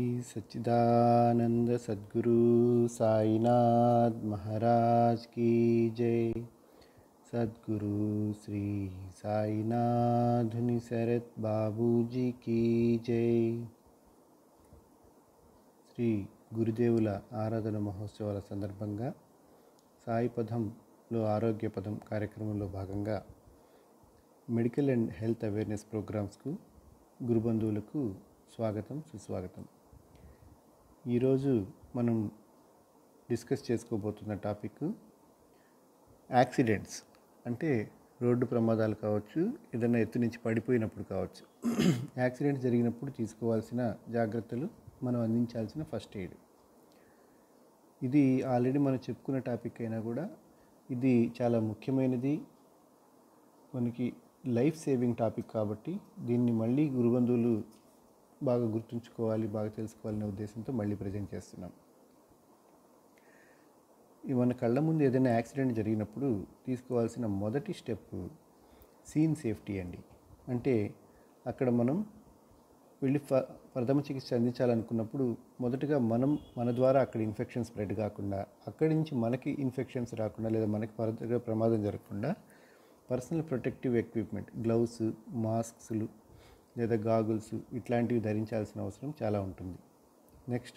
सच्चिदानंद सद्गुरु साईनाथ महाराज की जय सद्गुरु श्री साईनाथुनि शरत బాబూజీ की జై శ్రీ గురుదేవుల ఆరాధన మహోత్సవాల సందర్భంగా సాయి పదంలో ఆరోగ్య పదం కార్యక్రమంలో భాగంగా మెడికల్ అండ్ హెల్త్ అవేర్నెస్ ప్రోగ్రామ్స్కు గురుబంధువులకు స్వాగతం సుస్వాగతం ఈరోజు మనం డిస్కస్ చేసుకోబోతున్న టాపిక్ యాక్సిడెంట్స్ అంటే రోడ్డు ప్రమాదాలు కావచ్చు ఏదైనా ఎత్తు నుంచి పడిపోయినప్పుడు కావచ్చు యాక్సిడెంట్ జరిగినప్పుడు తీసుకోవాల్సిన జాగ్రత్తలు మనం అందించాల్సిన ఫస్ట్ ఎయిడ్ ఇది ఆల్రెడీ మనం చెప్పుకున్న టాపిక్ అయినా కూడా ఇది చాలా ముఖ్యమైనది మనకి లైఫ్ సేవింగ్ టాపిక్ కాబట్టి దీన్ని మళ్ళీ గురుబంధువులు బాగా గుర్తుంచుకోవాలి బాగా తెలుసుకోవాలనే ఉద్దేశంతో మళ్ళీ ప్రజెంట్ చేస్తున్నాం ఈ మన కళ్ళ ముందు ఏదైనా యాక్సిడెంట్ జరిగినప్పుడు తీసుకోవాల్సిన మొదటి స్టెప్ సీన్ సేఫ్టీ అండి అంటే అక్కడ మనం వెళ్ళి ఫ ప్రథమ చికిత్స అందించాలనుకున్నప్పుడు మొదటగా మనం మన ద్వారా అక్కడ ఇన్ఫెక్షన్ స్ప్రెడ్ కాకుండా అక్కడి నుంచి మనకి ఇన్ఫెక్షన్స్ రాకుండా లేదా మనకి ఫర్దర్గా ప్రమాదం జరగకుండా పర్సనల్ ప్రొటెక్టివ్ ఎక్విప్మెంట్ గ్లౌస్ మాస్క్స్లు లేదా గాగుల్స్ ఇట్లాంటివి ధరించాల్సిన అవసరం చాలా ఉంటుంది నెక్స్ట్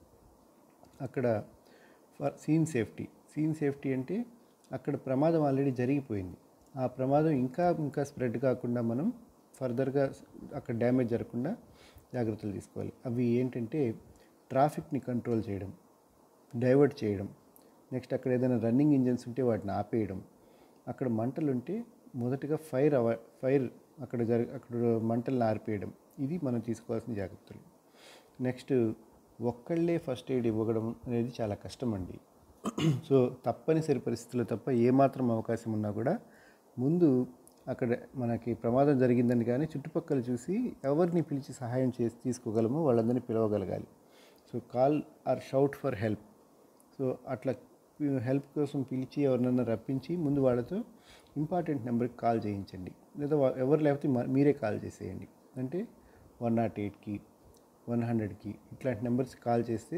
అక్కడ for scene safety scene safety అంటే అక్కడ ప్రమాదం ఆల్రెడీ జరిగిపోయింది ఆ ప్రమాదం ఇంకా ఇంకా స్ప్రెడ్ కాకుండా మనం ఫర్దర్గా అక్కడ డ్యామేజ్ జరగకుండా జాగ్రత్తలు తీసుకోవాలి అవి ఏంటంటే ట్రాఫిక్ని కంట్రోల్ చేయడం డైవర్ట్ చేయడం నెక్స్ట్ అక్కడ ఏదైనా రన్నింగ్ ఇంజన్స్ ఉంటే వాటిని ఆపేయడం అక్కడ మంటలు ఉంటే మొదటగా ఫైర్ అవ ఫైర్ అక్కడ జరి అక్కడ మంటలను ఆర్పేయడం ఇది మనం తీసుకోవాల్సిన జాగ్రత్తలు నెక్స్ట్ ఒక్కళ్ళే ఫస్ట్ ఎయిడ్ ఇవ్వడం అనేది చాలా కష్టం అండి సో తప్పనిసరి పరిస్థితుల్లో తప్ప ఏమాత్రం అవకాశం ఉన్నా కూడా ముందు అక్కడ మనకి ప్రమాదం జరిగిందని కానీ చుట్టుపక్కల చూసి ఎవరిని పిలిచి సహాయం చేసి తీసుకోగలమో వాళ్ళందరినీ పిలవగలగాలి so call or shout for help so అట్లా హెల్ప్ కోసం పిలిచి ఎవరినైనా రప్పించి ముందు వాళ్ళతో ఇంపార్టెంట్ నెంబర్కి కాల్ చేయించండి లేదా వా- ఎవరు లేకపోతే మ- మీరే కాల్ చేసేయండి అంటే వన్ నాట్ ఎయిట్కి వన్ హండ్రెడ్కి ఇట్లాంటి నెంబర్స్ కాల్ చేస్తే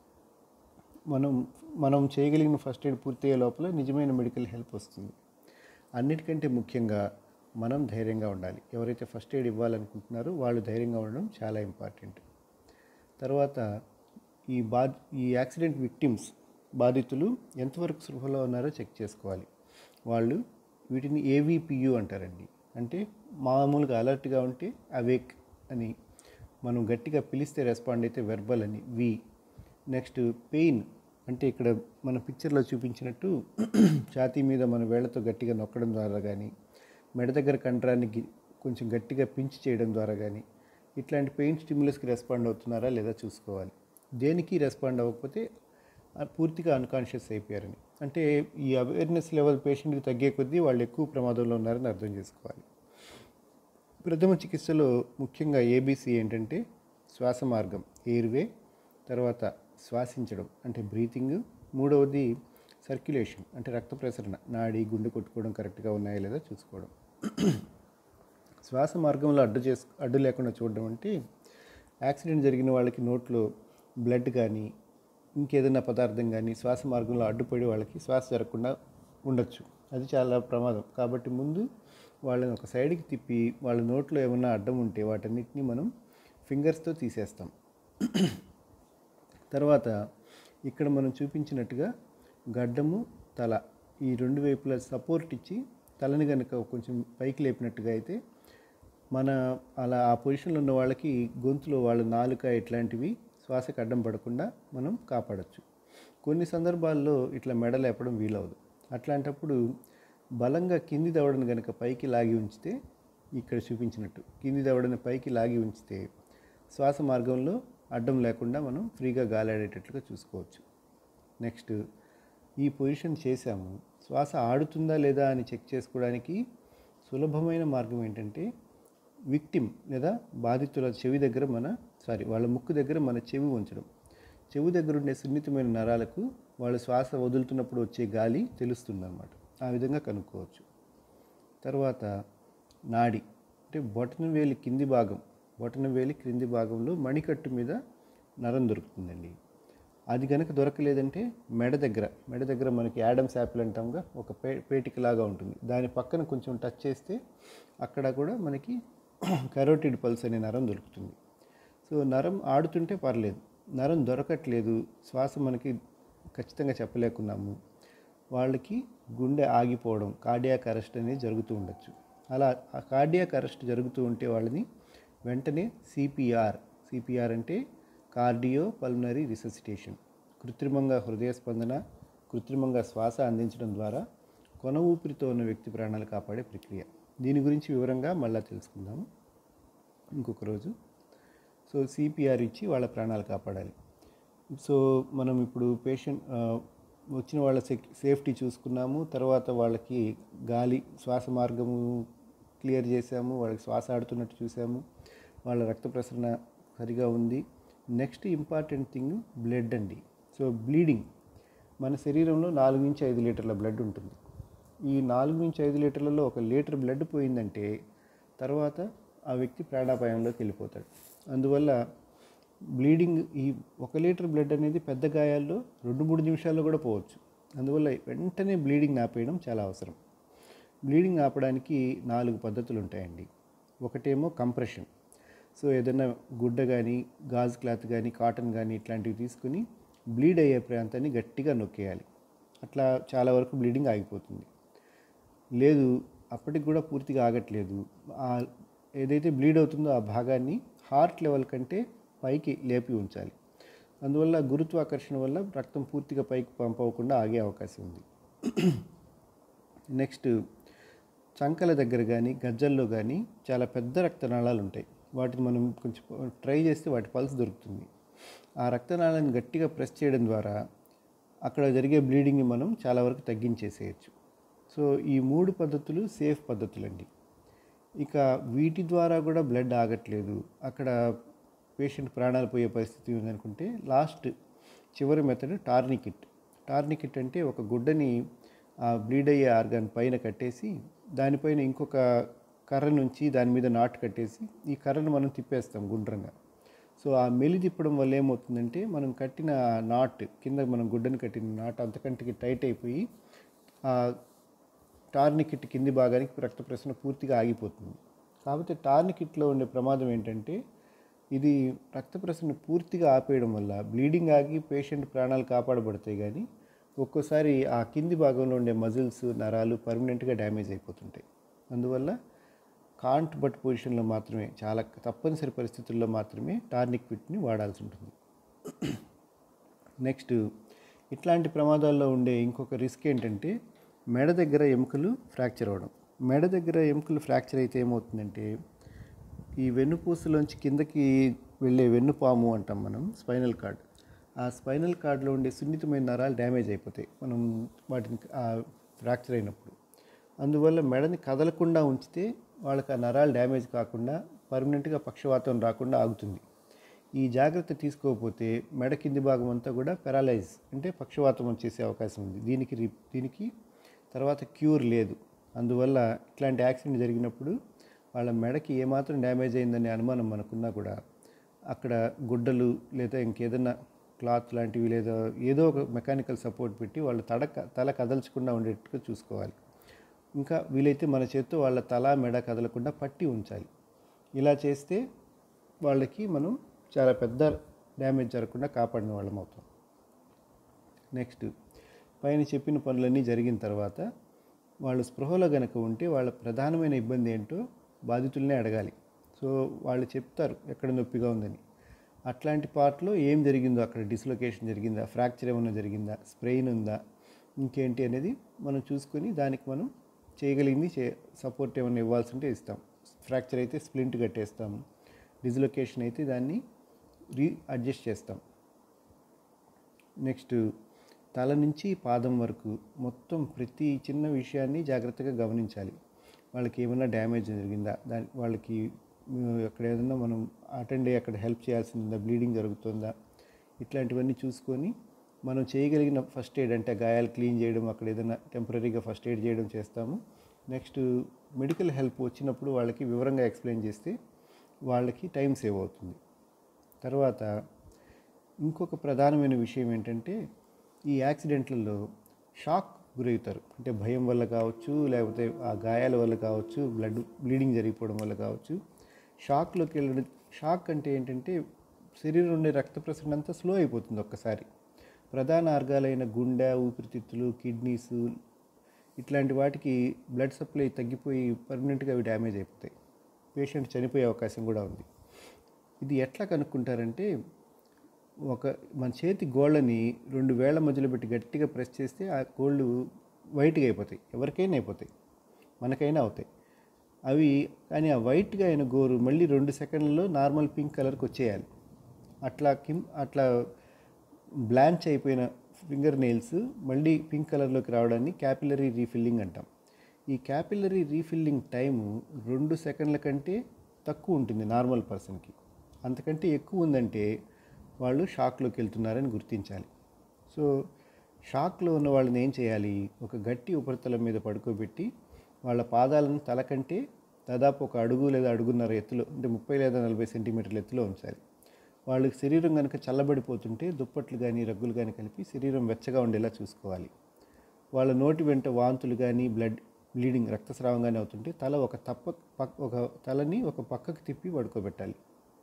మనం మనం చేయగలిగిన ఫస్ట్ ఎయిడ్ పూర్తయ్యే లోపల నిజమైన మెడికల్ హెల్ప్ వస్తుంది అన్నిటికంటే ముఖ్యంగా మనం ధైర్యంగా ఉండాలి ఎవరైతే ఫస్ట్ ఎయిడ్ ఇవ్వాలనుకుంటున్నారో వాళ్ళు ధైర్యంగా ఉండడం చాలా ఇంపార్టెంట్ తర్వాత ఈ బా ఈ యాక్సిడెంట్ విక్టిమ్స్ బాధితులు ఎంతవరకు స్పృహలో ఉన్నారో చెక్ చేసుకోవాలి వాళ్ళు వీటిని ఏవిపియు అంటారండి అంటే మామూలుగా అలర్ట్గా ఉంటే అవేక్ అని మనం గట్టిగా పిలిస్తే రెస్పాండ్ అయితే వెర్బల్ అని వి నెక్స్ట్ పెయిన్ అంటే ఇక్కడ మన పిక్చర్లో చూపించినట్టు ఛాతీ మీద మన వేళ్లతో గట్టిగా నొక్కడం ద్వారా కానీ మెడ దగ్గర కండరాన్ని గి- కొంచెం గట్టిగా పించి చేయడం ద్వారా కానీ ఇట్లాంటి పెయిన్ స్టిమ్యులస్కి రెస్పాండ్ అవుతున్నారా లేదా చూసుకోవాలి దేనికి రెస్పాండ్ అవ్వకపోతే ఆ పూర్తిగా అన్కాన్షియస్ అయిపోయారని అంటే ఈ అవేర్నెస్ లెవెల్ పేషెంట్కి తగ్గే కొద్దీ వాళ్ళు ఎక్కువ ప్రమాదంలో ఉన్నారని అర్థం చేసుకోవాలి ప్రథమ చికిత్సలో ముఖ్యంగా ఏబీసీ ఏంటంటే శ్వాస మార్గం ఎయిర్వే తర్వాత శ్వాసించడం అంటే బ్రీతింగ్ మూడవది సర్క్యులేషన్ అంటే రక్త ప్రసరణ నాడి గుండె కొట్టుకోవడం కరెక్ట్గా ఉన్నాయా లేదా చూసుకోవడం శ్వాస మార్గంలో అడ్డు చేసు అడ్డు లేకుండా చూడడం అంటే యాక్సిడెంట్ జరిగిన వాళ్ళకి నోట్లో బ్లడ్ కానీ ఇంకేదైనా పదార్థం కానీ శ్వాస మార్గంలో అడ్డుపడి వాళ్ళకి శ్వాస జరగకుండా ఉండొచ్చు అది చాలా ప్రమాదం కాబట్టి ముందు వాళ్ళని ఒక సైడ్కి తిప్పి వాళ్ళ నోట్లో ఏమన్నా అడ్డం ఉంటే వాటన్నిటిని మనం ఫింగర్స్తో తీసేస్తాం తర్వాత ఇక్కడ మనం చూపించినట్టుగా గడ్డము తల ఈ రెండు వైపులా సపోర్ట్ ఇచ్చి తలని కనుక కొంచెం పైకి లేపినట్టుగా అయితే మన అలా ఆ పొజిషన్లో ఉన్న వాళ్ళకి గొంతులో వాళ్ళ నాలుక ఇట్లాంటివి శ్వాసకు అడ్డం పడకుండా మనం కాపాడచ్చు కొన్ని సందర్భాల్లో ఇట్లా మెడ లేపడం వీలవదు అట్లాంటప్పుడు బలంగా కింది దవడను కనుక పైకి లాగి ఉంచితే ఇక్కడ చూపించినట్టు కింది దవడని పైకి లాగి ఉంచితే శ్వాస మార్గంలో అడ్డం లేకుండా మనం ఫ్రీగా గాలాడేటట్లుగా చూసుకోవచ్చు నెక్స్ట్ ఈ పొజిషన్ చేశాము శ్వాస ఆడుతుందా లేదా అని చెక్ చేసుకోవడానికి సులభమైన మార్గం ఏంటంటే విక్టిమ్ లేదా బాధితుల చెవి దగ్గర మన సారీ వాళ్ళ ముక్కు దగ్గర మన చెవి ఉంచడం చెవి దగ్గర ఉండే సున్నితమైన నరాలకు వాళ్ళు శ్వాస వదులుతున్నప్పుడు వచ్చే గాలి తెలుస్తుందన్నమాట ఆ విధంగా కనుక్కోవచ్చు తర్వాత నాడి అంటే బొటన వేలి కింది భాగం బొటన వేలి క్రింది భాగంలో మణికట్టు మీద నరం దొరుకుతుందండి అది కనుక దొరకలేదంటే మెడ దగ్గర మెడ దగ్గర మనకి యాడమ్స్ యాపిల్ అంటాంగా ఒక పే పేటికలాగా ఉంటుంది దాని పక్కన కొంచెం టచ్ చేస్తే అక్కడ కూడా మనకి కరోటిడ్ పల్స్ అనే నరం దొరుకుతుంది సో నరం ఆడుతుంటే పర్లేదు నరం దొరకట్లేదు శ్వాస మనకి ఖచ్చితంగా చెప్పలేకున్నాము వాళ్ళకి గుండె ఆగిపోవడం కార్డియాక్ అరెస్ట్ అనేది జరుగుతూ ఉండొచ్చు అలా ఆ కార్డియాక్ అరెస్ట్ జరుగుతూ ఉంటే వాళ్ళని వెంటనే సిపిఆర్ సిపిఆర్ అంటే కార్డియో పల్మనరీ రిససిటేషన్ కృత్రిమంగా హృదయ స్పందన కృత్రిమంగా శ్వాస అందించడం ద్వారా కొన ఊపిరితో ఉన్న వ్యక్తి ప్రాణాలు కాపాడే ప్రక్రియ దీని గురించి వివరంగా మళ్ళీ తెలుసుకుందాము ఇంకొక రోజు సో సిపిఆర్ ఇచ్చి వాళ్ళ ప్రాణాలు కాపాడాలి సో మనం ఇప్పుడు పేషెంట్ ఆ, వచ్చిన వాళ్ళ సెక్ సేఫ్టీ చూసుకున్నాము తర్వాత వాళ్ళకి గాలి శ్వాస మార్గము క్లియర్ చేసాము వాళ్ళకి శ్వాస ఆడుతున్నట్టు చూసాము వాళ్ళ రక్త ప్రసరణ సరిగా ఉంది నెక్స్ట్ ఇంపార్టెంట్ థింగ్ బ్లడ్ అండి సో బ్లీడింగ్ మన శరీరంలో నాలుగు నుంచి ఐదు లీటర్ల బ్లడ్ ఉంటుంది ఈ నాలుగు నుంచి ఐదు లీటర్లలో ఒక లీటర్ బ్లడ్ పోయిందంటే తర్వాత ఆ వ్యక్తి ప్రాణాపాయంలోకి వెళ్ళిపోతాడు అందువల్ల బ్లీడింగ్ ఈ ఒక లీటర్ బ్లడ్ అనేది పెద్ద గాయాల్లో రెండు మూడు నిమిషాల్లో కూడా పోవచ్చు అందువల్ల వెంటనే బ్లీడింగ్ ఆపేయడం చాలా అవసరం బ్లీడింగ్ ఆపడానికి నాలుగు పద్ధతులు ఉంటాయండి ఒకటేమో కంప్రెషన్ సో ఏదైనా గుడ్డ కానీ గాజు క్లాత్ కానీ కాటన్ కానీ ఇట్లాంటివి తీసుకుని బ్లీడ్ అయ్యే ప్రాంతాన్ని గట్టిగా నొక్కేయాలి అట్లా చాలా వరకు బ్లీడింగ్ ఆగిపోతుంది లేదు అప్పటికి కూడా పూర్తిగా ఆగట్లేదు ఆ ఏదైతే బ్లీడ్ అవుతుందో ఆ భాగాన్ని హార్ట్ లెవెల్ కంటే పైకి లేపి ఉంచాలి అందువల్ల గురుత్వాకర్షణ వల్ల రక్తం పూర్తిగా పైకి పంప్ అవ్వకుండా ఆగే అవకాశం ఉంది నెక్స్ట్ చంకల దగ్గర కానీ గజ్జల్లో కానీ చాలా పెద్ద రక్తనాళాలు ఉంటాయి వాటిని మనం కొంచెం ట్రై చేస్తే వాటి పల్స్ దొరుకుతుంది ఆ రక్తనాళాన్ని గట్టిగా ప్రెస్ చేయడం ద్వారా అక్కడ జరిగే బ్లీడింగ్ని మనం చాలా వరకు తగ్గించేసేయచ్చు సో ఈ మూడు పద్ధతులు సేఫ్ పద్ధతులండి ఇక వీటి ద్వారా కూడా బ్లడ్ ఆగట్లేదు అక్కడ పేషెంట్ ప్రాణాలు పోయే పరిస్థితి ఉందనుకుంటే లాస్ట్ చివరి మెథడ్ టార్నికిట్ టార్నికిట్ అంటే ఒక గుడ్డని ఆ బ్లీడ్ అయ్యే ఆర్గాన్ పైన కట్టేసి దానిపైన ఇంకొక కర్ర నుంచి దాని మీద నాటు కట్టేసి ఈ కర్రను మనం తిప్పేస్తాం గుండ్రంగా సో ఆ మెలి తిప్పడం వల్ల ఏమవుతుందంటే మనం కట్టిన నాట్ కింద మనం గుడ్డని కట్టిన నాట్ అంతకంటికి టైట్ అయిపోయి ఆ టార్నికిట్ కింది భాగానికి రక్త ప్రసరణ పూర్తిగా ఆగిపోతుంది కాబట్టి టార్నికిట్లో ఉండే ప్రమాదం ఏంటంటే ఇది రక్త ప్రసరణ పూర్తిగా ఆపేయడం వల్ల బ్లీడింగ్ ఆగి పేషెంట్ ప్రాణాలు కాపాడబడతాయి కానీ ఒక్కోసారి ఆ కింది భాగంలో ఉండే మజిల్స్ నరాలు పర్మనెంట్గా డ్యామేజ్ అయిపోతుంటాయి అందువల్ల కాంట్ బట్ పొజిషన్లో మాత్రమే చాలా తప్పనిసరి పరిస్థితుల్లో మాత్రమే టార్నిక్ కిట్ని వాడాల్సి ఉంటుంది నెక్స్ట్ ఇట్లాంటి ప్రమాదాల్లో ఉండే ఇంకొక రిస్క్ ఏంటంటే మెడ దగ్గర ఎముకలు ఫ్రాక్చర్ అవ్వడం మెడ దగ్గర ఎముకలు ఫ్రాక్చర్ అయితే ఏమవుతుందంటే ఈ వెన్నుపూసలోంచి కిందకి వెళ్ళే వెన్నుపాము అంటాం మనం స్పైనల్ కార్డ్ ఆ స్పైనల్ కార్డ్లో ఉండే సున్నితమైన నరాలు డ్యామేజ్ అయిపోతాయి మనం వాటిని ఆ ఫ్రాక్చర్ అయినప్పుడు అందువల్ల మెడని కదలకుండా ఉంచితే వాళ్ళకి ఆ నరాలు డ్యామేజ్ కాకుండా పర్మనెంట్గా పక్షవాతం రాకుండా ఆగుతుంది ఈ జాగ్రత్త తీసుకోకపోతే మెడ కింది భాగం అంతా కూడా పెరాలైజ్ అంటే పక్షవాతం వచ్చేసే అవకాశం ఉంది దీనికి రి- దీనికి తర్వాత క్యూర్ లేదు అందువల్ల ఇట్లాంటి యాక్సిడెంట్ జరిగినప్పుడు వాళ్ళ మెడకి ఏమాత్రం డ్యామేజ్ అయిందనే అనుమానం మనకున్నా కూడా అక్కడ గుడ్డలు లేదా ఇంకేదన్నా క్లాత్ లాంటివి లేదా ఏదో ఒక మెకానికల్ సపోర్ట్ పెట్టి వాళ్ళ తడ తల కదల్చకుండా ఉండేట్టుగా చూసుకోవాలి ఇంకా వీలైతే మన చేత్తో వాళ్ళ తల మెడ కదలకుండా పట్టి ఉంచాలి ఇలా చేస్తే వాళ్ళకి మనం చాలా పెద్ద డ్యామేజ్ జరగకుండా కాపాడిన వాళ్ళం అవుతాం నెక్స్ట్ పైన చెప్పిన పనులన్నీ జరిగిన తర్వాత వాళ్ళు స్పృహలో గనక ఉంటే వాళ్ళ ప్రధానమైన ఇబ్బంది ఏంటో బాధితులనే అడగాలి సో వాళ్ళు చెప్తారు ఎక్కడ నొప్పిగా ఉందని అట్లాంటి పార్ట్లో ఏం జరిగిందో అక్కడ డిస్లొకేషన్ జరిగిందా ఫ్రాక్చర్ ఏమైనా జరిగిందా స్ప్రెయిన్ ఉందా ఇంకేంటి అనేది మనం చూసుకొని దానికి మనం చేయగలిగింది చే సపోర్ట్ ఏమైనా ఇవ్వాల్సి ఉంటే ఇస్తాం ఫ్రాక్చర్ అయితే స్ప్లింట్ కట్టేస్తాము డిస్లొకేషన్ అయితే దాన్ని రీ అడ్జస్ట్ చేస్తాం నెక్స్ట్ తల నుంచి పాదం వరకు మొత్తం ప్రతి చిన్న విషయాన్ని జాగ్రత్తగా గమనించాలి వాళ్ళకి ఏమైనా డ్యామేజ్ జరిగిందా దాని వాళ్ళకి ఉమ్, అక్కడ ఏదైనా మనం అటెండ్ అయ్యి అక్కడ హెల్ప్ చేయాల్సిందా బ్లీడింగ్ జరుగుతుందా ఇట్లాంటివన్నీ చూసుకొని మనం చేయగలిగిన ఫస్ట్ ఎయిడ్ అంటే గాయాలు క్లీన్ చేయడం అక్కడ ఏదైనా టెంపరీగా ఫస్ట్ ఎయిడ్ చేయడం చేస్తాము నెక్స్ట్ మెడికల్ హెల్ప్ వచ్చినప్పుడు వాళ్ళకి వివరంగా ఎక్స్ప్లెయిన్ చేస్తే వాళ్ళకి టైం సేవ్ అవుతుంది తర్వాత ఇంకొక ప్రధానమైన విషయం ఏంటంటే ఈ యాక్సిడెంట్లలో షాక్ గురవుతారు అంటే భయం వల్ల కావచ్చు లేకపోతే ఆ గాయాల వల్ల కావచ్చు బ్లడ్ బ్లీడింగ్ జరిగిపోవడం వల్ల కావచ్చు షాక్లోకి వెళ్ళడం షాక్ అంటే ఏంటంటే శరీరం ఉండే రక్త ప్రసరణ అంతా స్లో అయిపోతుంది ఒక్కసారి ప్రధాన ఆర్గాలైన గుండె ఊపిరితిత్తులు కిడ్నీస్ ఇట్లాంటి వాటికి బ్లడ్ సప్లై తగ్గిపోయి పర్మనెంట్గా అవి డ్యామేజ్ అయిపోతాయి పేషెంట్ చనిపోయే అవకాశం కూడా ఉంది ఇది ఎట్లా కనుక్కుంటారంటే ఒక మన చేతి గోళ్ళని రెండు వేళ్ల మధ్యలో పెట్టి గట్టిగా ప్రెస్ చేస్తే ఆ గోళ్ళు వైట్గా అయిపోతాయి ఎవరికైనా అయిపోతాయి మనకైనా అవుతాయి అవి కానీ ఆ వైట్గా అయిన గోరు మళ్ళీ రెండు సెకండ్లలో నార్మల్ పింక్ కలర్కి వచ్చేయాలి అట్లా కిమ్ అట్లా బ్లాంచ్ అయిపోయిన ఫింగర్ నెయిల్స్ మళ్ళీ పింక్ కలర్లోకి రావడాన్ని క్యాపిలరీ రీఫిల్లింగ్ అంటాం ఈ క్యాపిలరీ రీఫిల్లింగ్ టైము రెండు సెకండ్ల కంటే తక్కువ ఉంటుంది నార్మల్ పర్సన్కి అంతకంటే ఎక్కువ ఉందంటే వాళ్ళు షాక్లోకి వెళ్తున్నారని గుర్తించాలి సో షాక్లో ఉన్న వాళ్ళని ఏం చేయాలి ఒక గట్టి ఉపరితలం మీద పడుకోబెట్టి వాళ్ళ పాదాలను తల కంటే దాదాపు ఒక అడుగు లేదా అడుగున్నర ఎత్తులో అంటే ముప్పై లేదా నలభై సెంటీమీటర్ల ఎత్తులో ఉంచాలి వాళ్ళకి శరీరం కనుక చల్లబడిపోతుంటే దుప్పట్లు కానీ రగ్గులు కానీ కలిపి శరీరం వెచ్చగా ఉండేలా చూసుకోవాలి వాళ్ళ నోటి వెంట వాంతులు కానీ బ్లడ్ బ్లీడింగ్ రక్తస్రావం కానీ అవుతుంటే తల ఒక తప్ప పక్ ఒక తలని ఒక పక్కకు తిప్పి పడుకోబెట్టాలి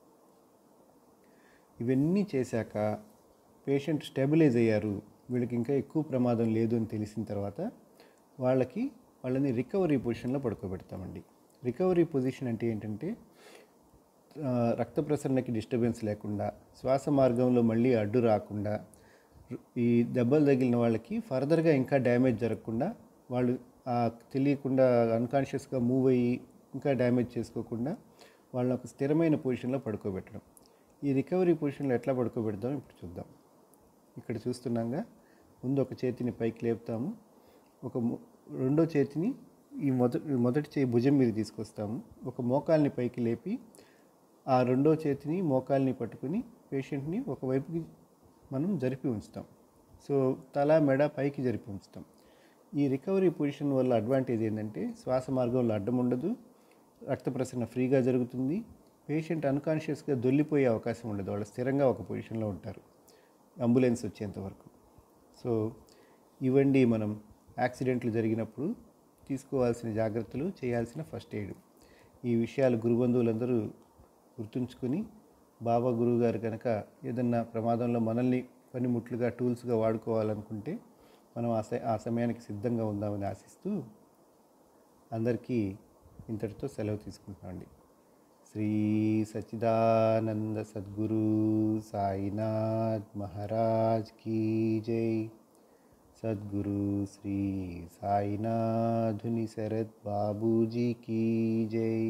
ఇవన్నీ చేశాక పేషెంట్ స్టెబిలైజ్ అయ్యారు వీళ్ళకి ఇంకా ఎక్కువ ప్రమాదం లేదు అని తెలిసిన తర్వాత వాళ్ళకి వాళ్ళని రికవరీ పొజిషన్లో పడుకోబెడతామండి రికవరీ పొజిషన్ అంటే ఏంటంటే ఆ, రక్త ప్రసరణకి డిస్టర్బెన్స్ లేకుండా శ్వాస మార్గంలో మళ్ళీ అడ్డు రాకుండా ఈ దెబ్బలు తగిలిన వాళ్ళకి ఫర్దర్గా ఇంకా డ్యామేజ్ జరగకుండా వాళ్ళు ఆ తెలియకుండా అన్కాన్షియస్గా మూవ్ అయ్యి ఇంకా డ్యామేజ్ చేసుకోకుండా వాళ్ళని ఒక స్థిరమైన పొజిషన్లో పడుకోబెట్టడం ఈ రికవరీ పొజిషన్లో ఎట్లా పడుకోబెడదాం ఇప్పుడు చూద్దాం ఇక్కడ చూస్తున్నాగా ముందు ఒక చేతిని పైకి లేపుతాము ఒక మో- రెండో చేతిని ఈ మొదటి మొదటి చేయి భుజం మీద తీసుకొస్తాము ఒక మోకాల్ని పైకి లేపి ఆ రెండో చేతిని మోకాల్ని పట్టుకుని పేషెంట్ని ఒకవైపుకి మనం జరిపి ఉంచుతాం సో తల మెడ పైకి జరిపి ఉంచుతాం ఈ రికవరీ పొజిషన్ వల్ల అడ్వాంటేజ్ ఏంటంటే శ్వాస మార్గంలో అడ్డం ఉండదు రక్త ప్రసరణ ఫ్రీగా జరుగుతుంది పేషెంట్ అన్కాన్షియస్గా దొల్లిపోయే అవకాశం ఉండదు వాళ్ళు స్థిరంగా ఒక పొజిషన్లో ఉంటారు అంబులెన్స్ వచ్చేంత వరకు సో ఇవండి మనం యాక్సిడెంట్లు జరిగినప్పుడు తీసుకోవాల్సిన జాగ్రత్తలు చేయాల్సిన ఫస్ట్ ఎయిడ్ ఈ విషయాలు గురుబంధువులందరూ గుర్తుంచుకొని బాబా గురువు గారు కనుక ఏదన్నా ప్రమాదంలో మనల్ని పనిముట్లుగా టూల్స్గా వాడుకోవాలనుకుంటే మనం ఆ స- ఆ సమయానికి సిద్ధంగా ఉందామని ఆశిస్తూ అందరికీ ఇంతటితో సెలవు తీసుకుంటున్నామండి శ్రీ సచ్చిదానంద సద్గురు సాయినాథ్ మహారాజ్ కీ జై సద్గురు శ్రీ సాయినాథుని శరత్ బాబూజీ కీ జై